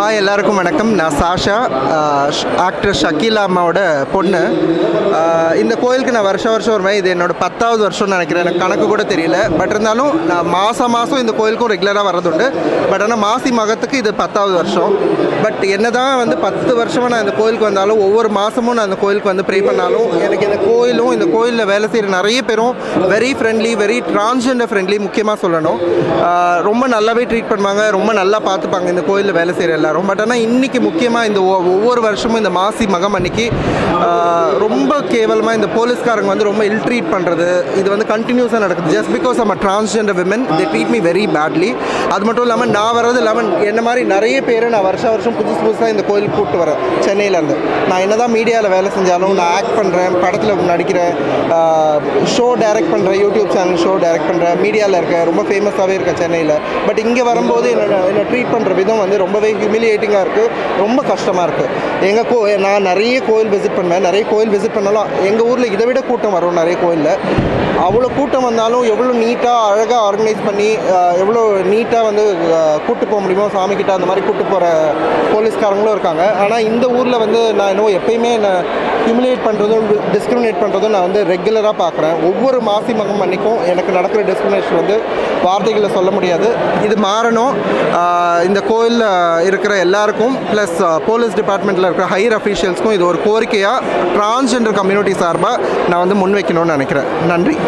hi எல்லாருக்கும் வணக்கம் நான் சாஷா ஆக்டர் ஷக்கீலா அம்மாவோட பொண்ணு ஆஹ் இந்த கோயிலுக்கு நான் வருஷம் வருஷம் வருவேன் இது என்னோட பத்தாவது வருஷம்னு நினைக்கிறேன் எனக்கு கணக்கு கூட தெரியல பட் இருந்தாலும் நான் மாதம் மாதம் இந்த கோயிலுக்கும் ரெகுலராக வர்றதுண்டு பட் ஆனால் மாசி மகத்துக்கு இது பத்தாவது வருஷம் பட் என்ன தான் வந்து பத்து வருஷமாக நான் இந்த கோயிலுக்கு வந்தாலும் ஒவ்வொரு மாதமும் நான் இந்த கோயிலுக்கு வந்து ப்ரே பண்ணாலும் எனக்கு இந்த கோயிலும் இந்த கோயிலில் வேலை செய்கிற நிறைய பேரும் very friendly very transgender friendly முக்கியமாக சொல்லணும் ஆஹ் ரொம்ப நல்லாவே ட்ரீட் பண்ணுவாங்க ரொம்ப நல்லா பார்த்துப்பாங்க இந்த கோயிலில் வேலை செய்கிற எல்லாரும் பட் ஆனால் இன்றைக்கி முக்கியமாக இந்த ஒ- ஒவ்வொரு வருஷமும் இந்த மாசி மகம் அன்னைக்கு ஆஹ் ரொம்ப கேவலமாக இந்த போலீஸ்காரங்க வந்து ரொம்ப இல் ட்ரீட் பண்ணுறது இது வந்து கண்டினியூஸாக நடக்குது ஜஸ்ட் பிகாஸ் நம்ம transgender women they treat me very badly அது மட்டும் இல்லாமல் நான் வர்றது இல்லாமல் என்ன மாதிரி நிறைய பேர் நான் வருஷம் வருஷம் புதுசு புதுசாக இந்த கோயிலுக்கு கூப்பிட்டு வரேன் சென்னையிலேருந்து நான் என்ன தான் மீடியாவில் வேலை செஞ்சாலும் நான் ஆக்ட் பண்ணுறேன் படத்தில் நடிக்கிறேன் ஷோ டைரக்ட் பண்ணுறேன் யூடியூப் சேனல் ஷோ டைரக்ட் பண்ணுறேன் மீடியாவில் இருக்கேன் ரொம்ப ஃபேமஸாகவே இருக்கேன் சென்னையில் பட் இங்கே வரும்போது என்னோட என்னை ட்ரீட் பண்ணுற விதம் வந்து ரொம்பவே ஹியூமிலியேட்டிங்காக இருக்குது ரொம்ப கஷ்டமாக இருக்குது எங்கள் கோ நான் நிறைய கோயில் விசிட் பண்ணுவேன் நிறைய கோயில் விசிட் பண்ணாலும் எங்கள் ஊரில் இதை விட கூட்டம் வரும் நிறைய கோயிலில் அவ்வளோ கூட்டம் வந்தாலும் எவ்வளோ நீட்டாக அழகாக ஆர்கனைஸ் பண்ணி அஹ், எவ்வளோ நீட்டாக வந்து அஹ், கூட்டு போக முடியுமோ சாமிக்கிட்ட அந்த மாதிரி கூட்டு போகிற போலீஸ்காரங்களும் இருக்காங்க ஆனால் இந்த ஊரில் வந்து நான் இன்னும் எப்பயுமே என்னை ஹியூமிலேட் பண்ணுறதும் டிஸ்கிரிமினேட் பண்ணுறதும் நான் வந்து ரெகுலராக பார்க்குறேன் ஒவ்வொரு மாசி மகம் அன்னைக்கும் எனக்கு நடக்கிற டிஸ்கிரிமினேஷன் வந்து வார்த்தைகளை சொல்ல முடியாது இது மாறணும் ஆஹ் இந்த கோயிலில் இருக்கிற எல்லாருக்கும் ப்ளஸ் போலீஸ் டிபார்ட்மெண்ட்டில் இருக்கிற ஹையர் அஃபீஷியல்ஸ்க்கும் இது ஒரு கோரிக்கையாக டிரான்ஸ்ஜெண்டர் கம்யூனிட்டி சார்பாக நான் வந்து മുൻവയ്ക്കണമെന്ന് நினைக்கிறேன் நன்றி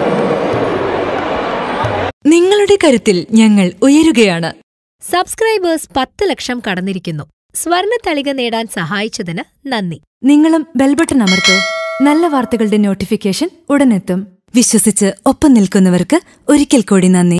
നിങ്ങളുടെ കരുത്തിൽ ഞങ്ങൾ ഉയരുകയാണ് സബ്സ്ക്രൈബേഴ്സ് പത്ത് ലക്ഷം കടന്നിരിക്കുന്നു സ്വർണ തളിക നേടാൻ സഹായിച്ചതിന് നന്ദി നിങ്ങളും ബെൽബട്ടൺ അമർത്തോ നല്ല വാർത്തകളുടെ നോട്ടിഫിക്കേഷൻ ഉടനെത്തും വിശ്വസിച്ച് ഒപ്പം നിൽക്കുന്നവർക്ക് ഒരിക്കൽ കൂടി നന്ദി